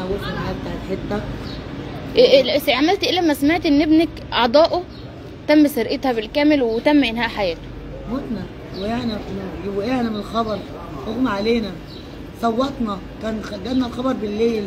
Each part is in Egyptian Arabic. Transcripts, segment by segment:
وقف معايا بتاع الحته إيه- إيه- عملت ايه لما سمعت ان ابنك اعضائه تم سرقتها بالكامل وتم انهاء حياته متنا وقعنا وقعنا من الخبر اغمى علينا صوتنا كان جالنا الخبر بالليل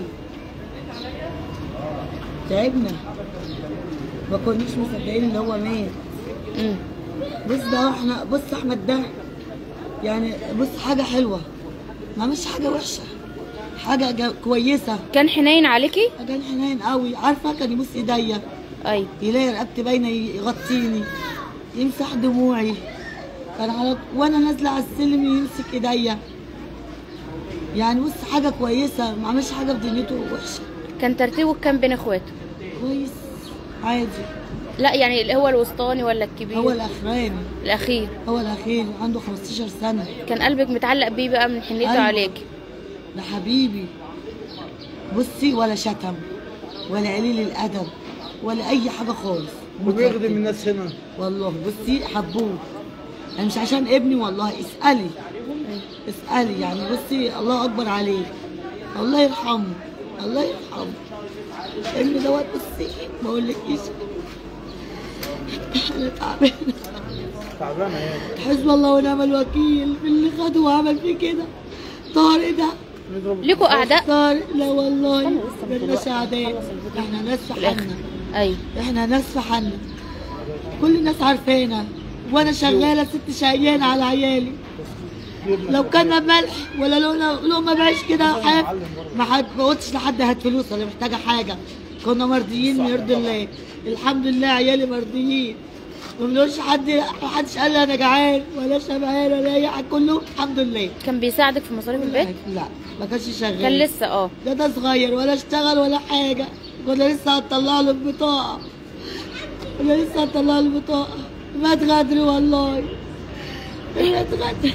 تعبنا ما كناش مصدقين ان هو مات مم. بص ده احنا بص احمد ده يعني بص حاجه حلوه ما مش حاجه وحشه حاجه جا- كويسه كان حنين عليكي كان حنين قوي عارفه كان يبص ايديا ايوه يلاقي رقبتي باينه يغطيني يمسح دموعي كان على وانا نازله على السلم يمسك ايديا يعني بص حاجه كويسه ما عملش حاجه في دنيته وحشه كان ترتيبه كام بين اخواته كويس عادي لا يعني اللي هو الوسطاني ولا الكبير هو الاخراني الاخير هو الاخير عنده 15 سنه كان قلبك متعلق بيه بقى من حنيته أيوة. عليكي ده حبيبي بصي ولا شتم ولا قليل الادب ولا اي حاجه خالص وبيخدم الناس هنا والله بصي حبوه يعني مش عشان ابني والله اسالي اسالي يعني بصي الله اكبر عليه الله يرحمه الله يرحمه ابني دوت بصي ما اقولكيش انا تعبانه تعبانه يعني حسب الله ونعم الوكيل في اللي خده وعمل فيه كده طارق ده نضرب ليكوا اعداء طارق لا والله مالناش اعداء احنا ناس في الاخر حالنا ايوه احنا ناس في حالنا كل الناس عارفانا وانا شغاله ست شقيانه على عيالي لو كان ملح ولا لقمه لقمه بعيش كده حاجه ما حد ما قلتش لحد هات فلوس ولا محتاجه حاجه كنا مرضيين يرضي الله الحمد لله عيالي مرضيين ما بنقولش حد ما حدش قال لي انا جعان ولا شبعان ولا اي حاجه كله الحمد لله كان بيساعدك في مصاريف البيت لا ما كانش شغال كان لسه اه ده ده صغير ولا اشتغل ولا حاجة كنا لسه هنطلع له البطاقة كنا لسه هنطلع له البطاقة مات غدر والله مات غدر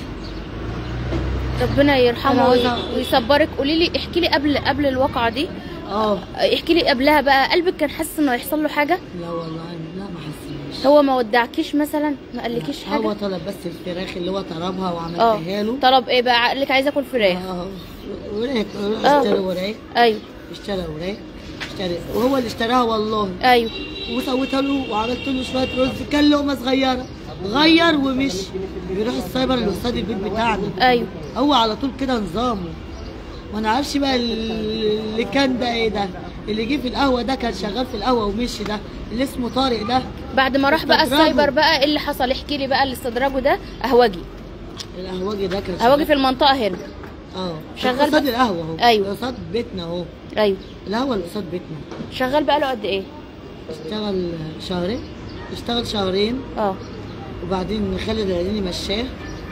ربنا يرحمه أنا وي- عاوزة- ويصبرك قولي لي احكي لي قبل قبل الواقعه دي اه احكي لي قبلها بقى قلبك كان حاسس انه هيحصل له حاجه لا والله لا ما حسناش هو ما ودعكيش مثلا ما قالكيش هو حاجه طلب بس الفراخ اللي هو طلبها اه وعملتها له طلب ايه بقى قال لك عايزه اكل فراخ اه وراك روح آه. اشتري وراك ايوه اشترى وراك اشتري وهو اللي اشتراها والله ايوه وسويتها له وعملت له شويه رز كان لقمه صغيره غير ومشي بيروح السايبر اللي قصاد البيت بتاعنا ايوه هو على طول كده نظامه ما نعرفش بقى اللي كان ده ايه ده اللي جه في القهوه ده كان شغال في القهوه ومشي ده اللي اسمه طارق ده بعد ما راح بقى استدراجه. السايبر بقى ايه اللي حصل احكي لي بقى اللي استدرجه ده قهوجي القهوجي ده كان قهوجي في المنطقه هنا اه شغال شغال قصاد بقى- القهوه اهو أيوة. قصاد بيتنا اهو ايوه القهوه اللي قصاد بيتنا شغال بقى له قد ايه اشتغل شهرين اشتغل شهرين اه وبعدين خالد العيني مشاه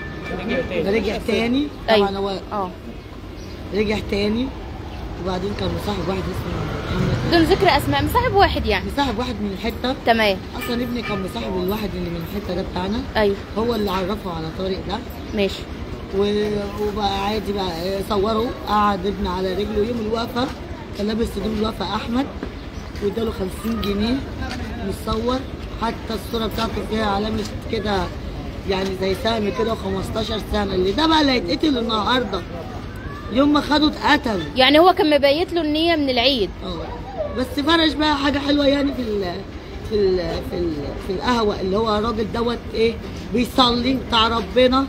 رجع تاني ايوه طبعا هو اه رجع تاني وبعدين كان مصاحب واحد اسمه محمد بدون ذكر اسماء مصاحب واحد يعني مصاحب واحد من الحته تمام اصلا ابني كان مصاحب الواحد اللي من الحته ده بتاعنا ايوه هو اللي عرفه على طارق ده ماشي و- وبقى عادي بقى صوره قعد ابني على رجله يوم الوقفه كان لابس هدوم الوقفه احمد واداله 50 جنيه متصور حتى الصوره بتاعته فيها علامه كده يعني زي سهم كده 15 سنه اللي ده بقى اللي هيتقتل النهارده يوم ما خده اتقتل يعني هو كان مبيت له النيه من العيد اه بس فرش بقى حاجه حلوه يعني في ال في ال في ال في القهوه اللي هو الراجل دوت ايه بيصلي بتاع ربنا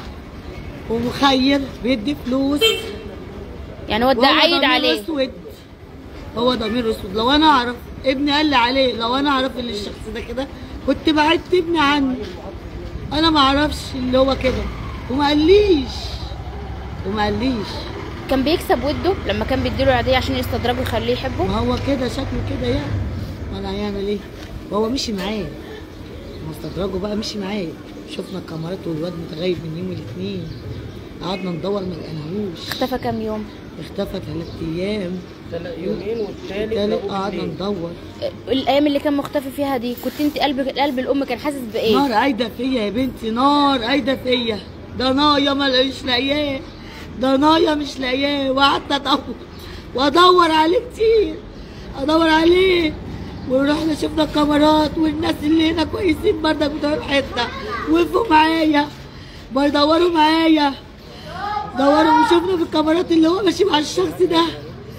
ومخير بيدي فلوس يعني هو ده وهو عايد ضميره عليه اسود هو ضمير اسود لو انا اعرف ابني قال لي عليه لو انا اعرف ان الشخص ده كده كنت بعدت ابني عنه انا ما اعرفش اللي هو كده وما قاليش وما قاليش كان بيكسب وده لما كان بيديله العاديه عشان يستدرجه يخليه يحبه ما هو كده شكله كده يعني ما انا هيعمل ايه وهو مشي معاه ما استدرجه بقى مشي معاه شفنا الكاميرات والواد متغيب من يوم الاثنين قعدنا ندور ما لقيناهوش اختفى كام يوم اختفى ثلاث ايام يومين والتالت تالت لقوه قعدنا بالليل. ندور الايام اللي كان مختفي فيها دي كنت انت قلب قلب الام كان حاسس بايه نار قايده فيا يا بنتي نار قايده فيا ده نايا ما مش لاقياه ده نايا مش لاقياه وقعدت ادور وادور عليه كتير ادور عليه ورحنا شفنا الكاميرات والناس اللي هنا كويسين برضك بتوع الحته وقفوا معايا بيدوروا معايا دوروا وشفنا في الكاميرات اللي هو ماشي مع الشخص ده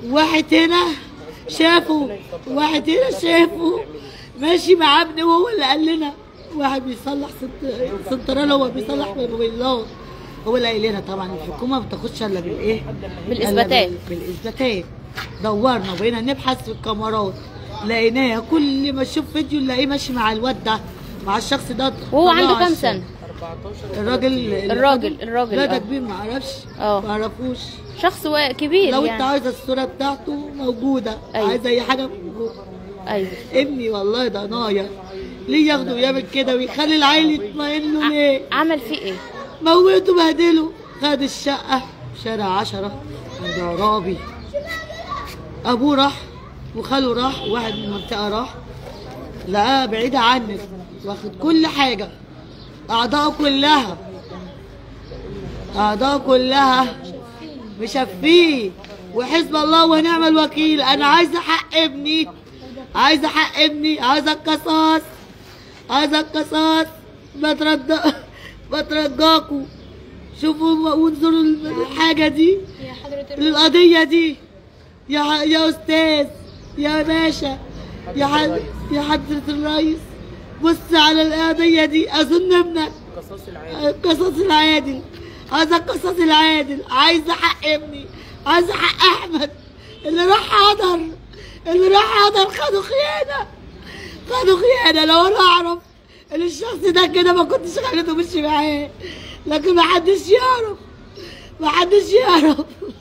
واحد هنا شافه واحد هنا شافه ماشي مع ابني وهو اللي قال لنا واحد بيصلح سنت- سنترال هو بيصلح موبايلات هو اللي قال لنا طبعا الحكومه ما بتاخدش الا بالايه؟ بالإثباتات. إلا بال- بالاثباتات دورنا وبقينا نبحث في الكاميرات لقيناها كل ما نشوف فيديو نلاقيه ماشي مع الواد ده مع الشخص ده وهو طلع عنده على كام الشارع. سنه الراجل اللي الراجل- خده- الراجل، لا ده آه. كبير ما اعرفش آه. ما اعرفوش شخص وا- كبير لو انت يعني عايزه الصوره بتاعته موجوده أيوة. عايزه اي حاجه موجوده ايوه ابني والله ده نايا ليه ياخده ويعمل كده ويخلي العيل يطمئن له ليه عمل فيه ايه موته بهدله خد الشقه في شارع عشرة عند عرابي ابوه راح وخاله راح واحد من المنطقه راح لقاه بعيده عنك واخد كل حاجه اعضاءه كلها اعضاءه كلها مشفيه وحسب الله ونعم الوكيل انا عايزه حق ابني عايزه حق ابني عايزه القصاص عايزه القصاص بترد بترجاكوا شوفوا وانظروا الحاجه دي للقضيه دي يا ح- يا استاذ يا باشا يا ح... يا حضره الرئيس بص على القضيه دي اظن ابنك قصاص العين القصص العادل عايزه القصص العادل عايزه حق ابني عايزه حق احمد اللي راح حضر اللي راح حضر خدوا خيانه خدوا خيانه لو انا اعرف ان الشخص ده كده ما كنتش خليته مشي معاه لكن ما حدش يعرف ما حدش يعرف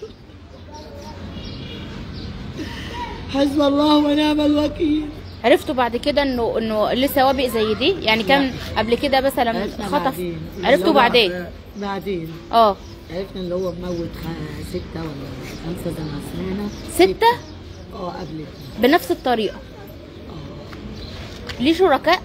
حسب الله ونعم الوكيل عرفتوا بعد كده انه انه ليه سوابق زي دي يعني كان قبل كده مثلا عرفنا خطف بعدين. عرفتوا بعدين بعدين اه عرفنا اللي هو موت خ- ستة ولا خمسة زي ما سمعنا ستة اه قبل بنفس الطريقة ليه شركاء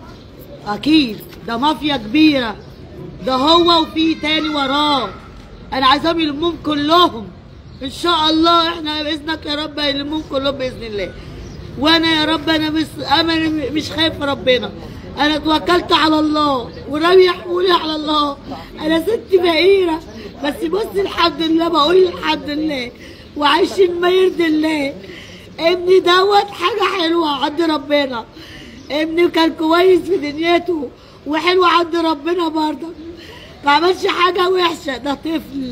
أكيد ده مافيا كبيرة ده هو وفي تاني وراه أنا عايزاهم يلموهم كلهم إن شاء الله إحنا بإذنك يا رب هيلموهم كلهم بإذن الله وأنا يا رب أنا مش أنا مش خايف ربنا أنا توكلت على الله ورامي حمولي على الله أنا ست فقيرة بس بص الحمد لله بقول الحمد لله وعايشين ما يرضي الله ابني دوت حاجة حلوة عند ربنا ابني كان كويس في دنيته وحلو عند ربنا برضه ما عملش حاجة وحشة ده طفل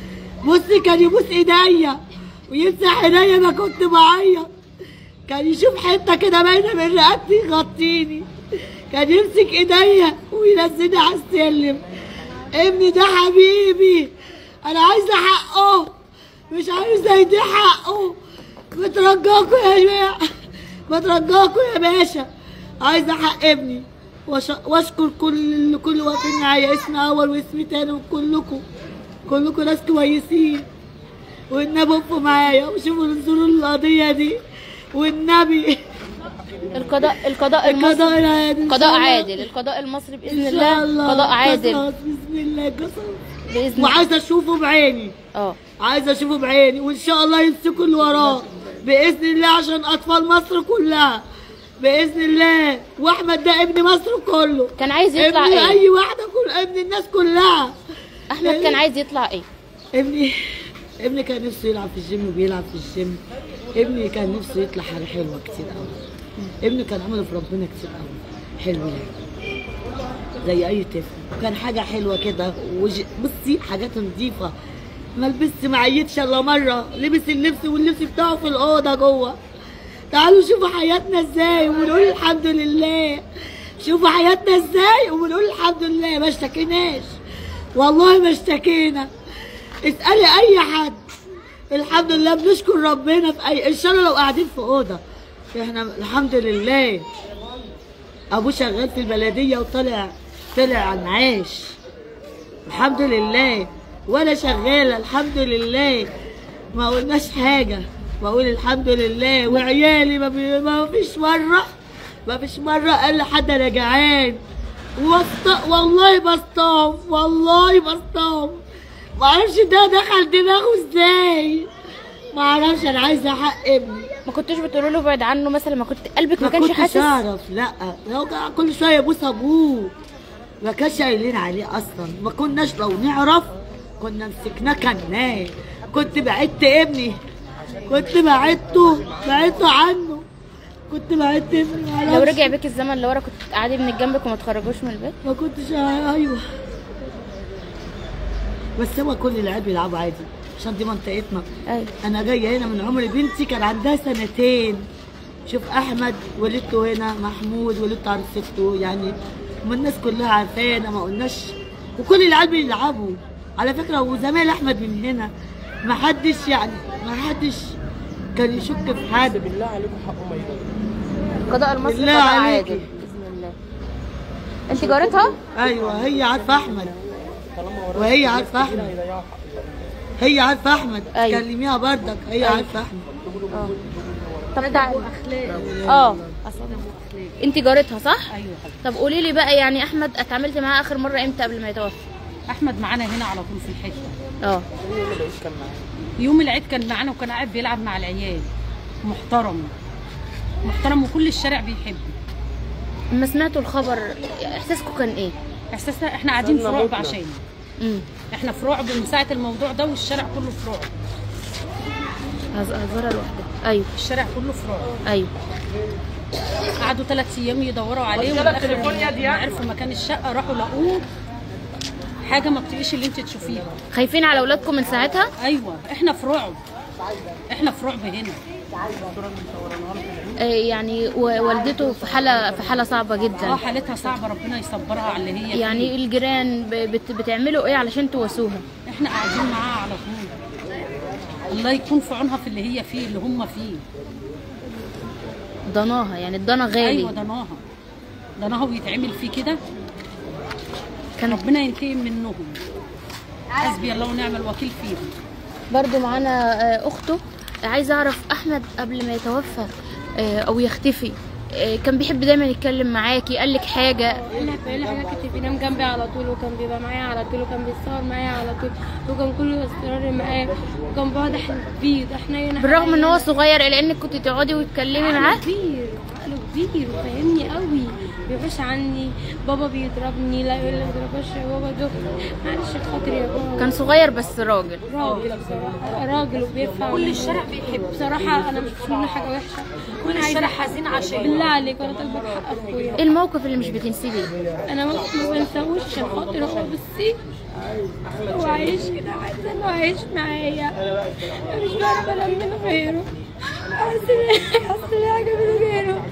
بصي كان يبوس ايديا ويمسح ايديا انا كنت بعيط كان يشوف حتة كده باينة من رقبتي يغطيني كان يمسك ايديا وينزلني على السلم ابني ده حبيبي انا عايزة حقه مش عايزة يدي حقه بترجاكوا يا جماعة بترجاكوا يا باشا عايزة حق ابني وش- واشكر كل كل واقفين معايا اسم اول واسم تاني وكلكم كلكم ناس كويسين والنبي وقفوا معايا وشوفوا انظروا القضية دي والنبي القضاء القضاء المصري القضاء العادل إن قضاء شاء الله. عادل القضاء المصري باذن إن شاء الله قضاء عادل قصاص بسم الله قصاص باذن الله وعايزة اشوفه بعيني اه عايزه اشوفه بعيني وان شاء الله يمسكوا اللي وراه باذن الله عشان اطفال مصر كلها باذن الله واحمد ده ابن مصر كله كان عايز يطلع ابن ايه اي واحده كل ابن الناس كلها احمد كان عايز يطلع ايه ابني ابني كان نفسه يلعب في الجيم وبيلعب في الجيم ابني كان نفسه يطلع حاجه حلوه كتير قوي ابني كان عمله في ربنا كتير قوي حلو يعني زي اي طفل وكان حاجه حلوه كده وج... بصي حاجات نظيفه ما لبست ما عيتش الا مره لبس اللبس واللبس بتاعه في الاوضه جوه تعالوا شوفوا حياتنا ازاي ونقول الحمد لله شوفوا حياتنا ازاي ونقول الحمد لله ما اشتكيناش والله ما اشتكينا اسالي اي حد الحمد لله بنشكر ربنا في اي ان شاء الله لو قاعدين في اوضه احنا الحمد لله ابوه شغال في البلديه وطلع طلع على المعاش الحمد لله وانا شغاله الحمد لله ما قلناش حاجه بقول الحمد لله وعيالي ما, بي... ما فيش مره ما فيش مره قال لحد انا جعان وسط... والله بسطام والله بسطام ما اعرفش ده دخل دماغه ازاي ما اعرفش انا عايزه حق ابني ما كنتوش بتقولوا له ابعد عنه مثلا ما كنت قلبك ما ما كانش كنتش حاسس اعرف لا هو كان كل شويه يبوس ابوه ما كانش قايلين عليه اصلا ما كناش لو نعرف كنا مسكناه كناه كنت بعدت ابني كنت بعدته بعدته عنه كنت بعدت ابني لو معرفش. رجع بيك الزمن لورا كنت قاعدة من جنبك وما تخرجوش من البيت ما كنتش ايوه بس هو كل العيال بيلعبوا عادي عشان دي منطقتنا ايوه انا جايه هنا من عمر بنتي كان عندها سنتين شوف احمد ولدته هنا محمود ولدته عروسته يعني ما الناس كلها عارفانا ما قلناش وكل العيال بيلعبوا على فكره وزمايل احمد من هنا ما حدش يعني ما حدش كان يشك في حد بالله عليكم حقه ما يضيع القضاء المصري بالله قضاء عليكي. عادل باذن الله انت جارتها ايوه هي عارفه احمد طالما وراه وهي عارفه احمد هيضيعوا حقه هي عارفه احمد أيوة. كلميها بردك هي عارفه احمد اه طب تعالي اه انت جارتها صح ايوه حبيبي طب قولي لي بقى يعني احمد اتعاملتي معاه اخر مره امتى قبل ما يتوفى احمد معانا هنا على طول في الحته اه يوم العيد كان معايا يوم العيد كان معانا وكان قاعد بيلعب مع العيال محترم محترم وكل الشارع بيحبه لما سمعتوا الخبر احساسكم كان ايه احساسنا احنا قاعدين في صرنا رعب متنا. عشانه امم احنا في رعب من ساعه الموضوع ده والشارع كله في رعب هزارة لوحدها ايوه الشارع كله في رعب ايوه قعدوا ثلاث ايام يدوروا عليه وفي الاخر لما عرفوا مكان الشقه راحوا لقوه حاجه ما بتقيش اللي انت تشوفيها خايفين على اولادكم من ساعتها ايوه احنا في رعب احنا في رعب هنا آه يعني و- والدته في حاله في حاله صعبه اه جدا حالتها صعبه ربنا يصبرها على اللي هي فيه. يعني الجيران ب- بت بتعملوا ايه علشان تواسوها احنا قاعدين معاها على طول الله يكون في عونها في اللي هي فيه اللي هم فيه ضناها يعني الضنا غالي ايوه ضناها ضناها ويتعمل فيه كده كان ربنا ينتقم منهم حسبي الله ونعم الوكيل فيهم برضو معانا آه، اخته عايزه اعرف احمد قبل ما يتوفى آه، او يختفي آه، كان بيحب دايما يتكلم معاكي قال لك حاجه انا كل حاجه كنت بينام جنبي على طول وكان بيبقى معايا على طول وكان بيتصور معايا على طول وكان كله اصراري معاه وكان بيقعد احنا بيض احنا هنا بالرغم ان هو صغير الا انك كنت تقعدي وتتكلمي معاه كبير عقله كبير وفاهمني قوي بيحوش عني بابا بيضربني لا يقول لي ما تضربش يا بابا دول معلش خاطري يا بابا كان صغير بس راجل راجل بصراحه راجل وبيفهم كل الشارع بيحب بصراحه انا مش منه حاجه وحشه كل الشارع حزين عشان بالله عليك انا طالبه حق اخويا ايه الموقف اللي مش بتنسيه ليه انا ما ما بنساهوش عشان خاطر هو بصي هو عايش كده عايز انه عايش معايا مش بعرف انام من غيره حاسس ان حاسس ان حاجه من غيره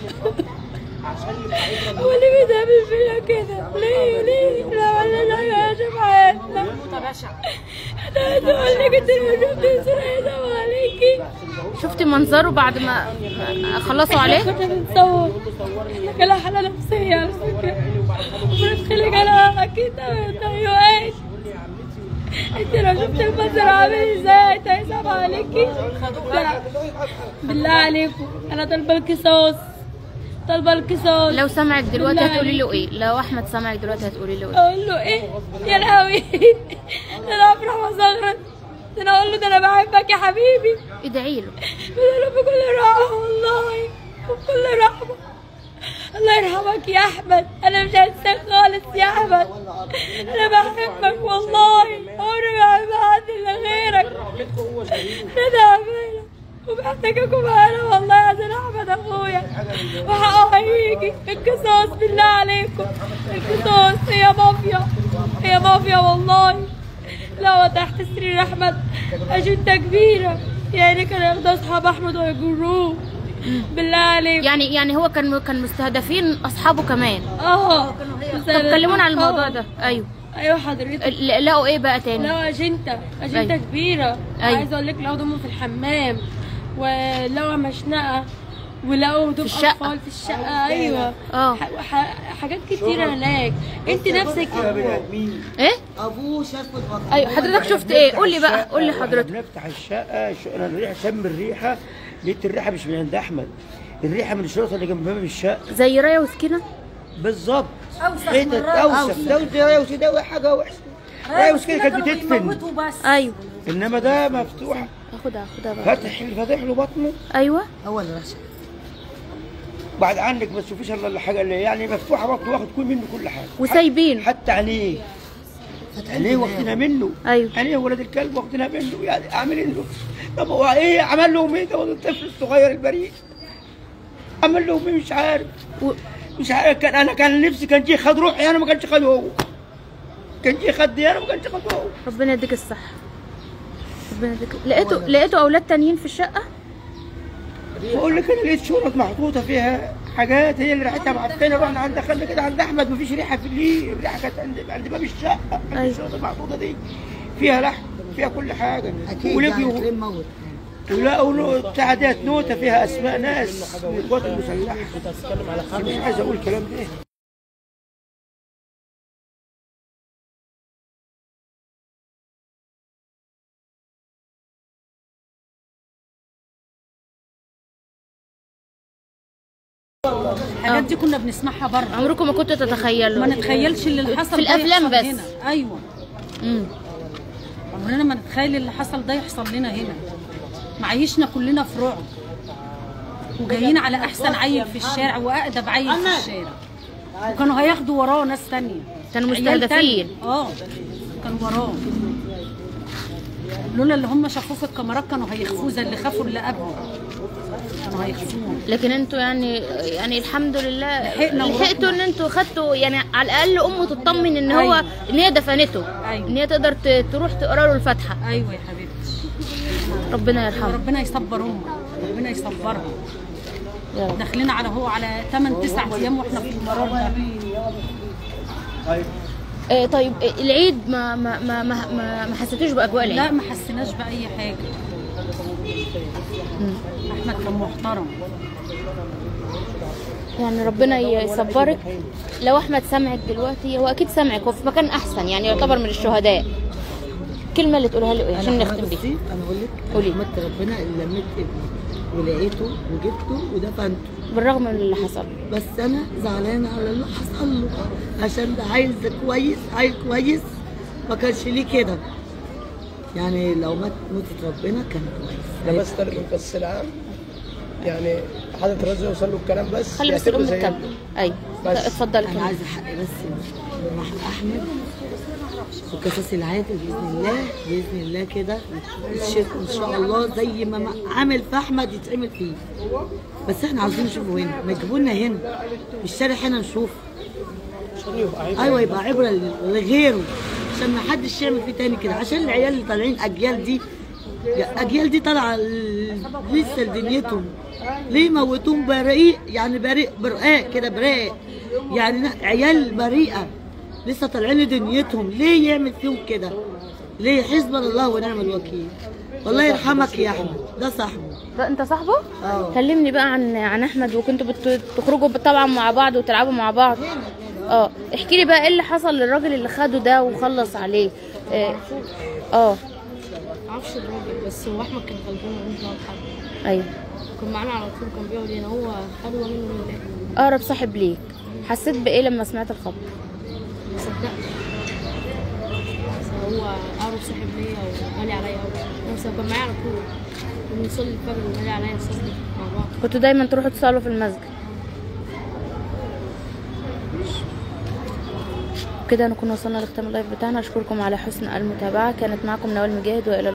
هو اللي بيتعمل فينا كده ليه ليه لو عملنا حاجه في حياتنا انا عايزه اقول لك انت لو شفتي صورة عليكي شفتي منظره بعد ما ما خلصوا عليه كنا بنصور احنا كان لها حالة نفسية على فكرة وبنتخلق على أكيد تهيؤات انت لو شفت المنظر عامل ازاي هيصعب عليكي لا. بالله عليكم انا طالبة القصاص طالبة القصاص لو سمعك دلوقتي بالله هتقولي له ايه لو احمد سمعك دلوقتي هتقولي له ايه اقول له ايه يا لهوي ده انا افرح واصغر ده انا اقول له ده انا بحبك يا حبيبي ادعي له بدل بكل راحة والله بكل رحمة الله يرحمك يا أحمد أنا مش هنساك خالص يا أحمد أنا بحبك والله عمري ما بحب حد إلا غيرك أنا تعبانة ومحتاجاكم معانا والله عشان أحمد أخويا وحقه هيجي القصاص بالله عليكم القصاص هي مافيا هي مافيا والله لو تحت سرير أحمد أجندة كبيرة يعني كان ياخدوا أصحاب أحمد ويجروه بالله عليك يعني يعني هو كان كان مستهدفين اصحابه كمان اه طب كلمونا عن الموضوع ده ايوه ايوه حضرتك ل- لقوا ايه بقى تاني لو اجنته اجنته أيوة. كبيره أيوة. عايزه اقول لك لقوا دمه في الحمام ولقوا مشنقه ولقوا دم الشقة. اطفال في الشقه ايوه اه. ح- ح- حاجات كتيره هناك انت نفسك ايه ابوه شاف الغطا ايوه حضرتك شفت ايه قول لي بقى قول لي إحنا حضرتك بنفتح الشقه ش- انا الريحه شم الريحه لقيت الريحه مش من عند احمد الريحه من الشرطه اللي جنب باب الشقه زي رايه وسكينه بالظبط حتت اوسخ ده ده اوسخ ده حاجه وحشه رايه وسكينه كانت بتدفن ايوه انما ده مفتوح اخدها اخدها بقى فاتح فاتح له بطنه ايوه هو اللي راح شاف. بعد عنك ما تشوفيش الا الحاجه اللي يعني مفتوحه بطنه واخد كل منه كل حاجه وسايبين حتى عينيه عينيه واخدينها منه ايوه عينيه ولاد الكلب واخدينها منه يعني اعمل له طب هو ايه عمل لهم ايه ده الطفل الصغير البريء عمل لهم ايه مش عارف و... مش عارف كان انا كان نفسي كان جه خد روحي انا ما كانش خد هو كان جه خد دي انا ما كانش خد هو ربنا يديك الصحة ربنا يديك لقيتوا لقيتوا أولاد تانيين في الشقة؟ بقول لك انا لقيت شنط محطوطه فيها حاجات هي اللي ريحتها معفنه رحنا عند دخلنا كده عند احمد مفيش ريحه في اللي الريحه كانت عند عند باب الشقه عند أيوة. الشنط المحطوطه دي فيها لحم فيها كل حاجه اكيد ولقيوا يعني تلاقيه موت ولقوا نو- بتاع ديت نوته فيها اسماء ناس من القوات المسلحه كنت هتتكلم على أنا مش عايز اقول الكلام ده الحاجات دي كنا بنسمعها بره عمركم ما كنتوا تتخيلوا ما نتخيلش اللي حصل في ده الأفلام يحصل بس. هنا. ايوه مم. عمرنا ما نتخيل اللي حصل ده يحصل لنا هنا معيشنا كلنا في رعب وجايين على احسن عيل في الشارع واقدم عيل في الشارع وكانوا هياخدوا وراه ناس تانية كانوا عيال مستهدفين. تانية. اه كانوا وراه لولا اللي هم شافوه في الكاميرات كانوا هيخفوه زي اللي خافوا اللي قبله كانوا هيخفوه لكن انتوا يعني يعني الحمد لله لحقنا لحقتوا ان انتوا خدتوا يعني على الاقل امه تطمن ان هو أيوة. ان هي دفنته أيوة. ان هي تقدر ت- تروح تقرا له الفاتحه ايوه يا حبيبتي ربنا يرحمه ربنا يصبر امك ربنا يصبرها يا رب داخلين على هو على 8 9 ايام واحنا في المرار ده آه طيب آه، العيد ما ما ما ما, ما, ما حسيتوش باجواء لا العيد ما حسيناش باي حاجه احمد كان محترم يعني ربنا يصبرك لو احمد سمعك دلوقتي هو اكيد سمعك هو في مكان احسن يعني يعتبر من الشهداء الكلمه اللي تقولها له ايه عشان أنا نختم بيها بصي انا اقول لك قولي. انا حمدت ربنا اللي لميت ابني ولقيته وجبته ودفنته بالرغم من اللي حصل بس انا زعلانه على اللي حصل له عشان ده عايز كويس عايز كويس ما كانش ليه كده يعني لو مات موتة ربنا كان كويس انا بس ترجم بس العام يعني حضرة الرئيس يوصل له الكلام بس خلي بس يعتبره الام زي تكمل ايوه بس. اتفضلي انا كملي. عايزه حق بس مع احمد وقصص العادل باذن الله باذن الله كده الشيخ ان شاء الله زي ما ما عمل في احمد يتعمل فيه بس احنا عاوزين نشوفه هنا ما يجيبوا لنا هنا في الشارع هنا نشوفه عشان يبقى عيب ايوه يبقى عبره لغيره عشان ما حدش يعمل فيه تاني كده عشان العيال اللي طالعين اجيال دي اجيال دي طالعه ال- لسه لدنيتهم ليه موتوهم بريء يعني بريء برقاء كده برقاء يعني نا- عيال بريئه لسه طالعين لدنيتهم ليه يعمل فيهم كده ليه حسبنا الله ونعم الوكيل والله يرحمك يا احمد ده صاحبه ده انت صاحبه؟ اه. كلمني بقى عن عن احمد وكنتوا بت- بتخرجوا طبعا مع بعض وتلعبوا مع بعض اه احكي لي بقى ايه اللي حصل للراجل اللي خده ده وخلص عليه اه اه معرفش الراجل بس هو احمد كان غلبان ومش عارف حاجه ايوه كان معانا على طول كان بيقعد هنا هو خدوه منه لله اقرب صاحب ليك حسيت بايه لما سمعت الخبر ما صدقت بس هو اقرب صاحب ليا وغالي عليا قوي هو مثلا كان معايا على طول كنا نصلي الفجر وغالي عليا نصلي مع بعض كنتوا دايما تروحوا تصلوا في المسجد كده نكون وصلنا لختام اللايف بتاعنا اشكركم على حسن المتابعه كانت معكم نوال مجاهد والى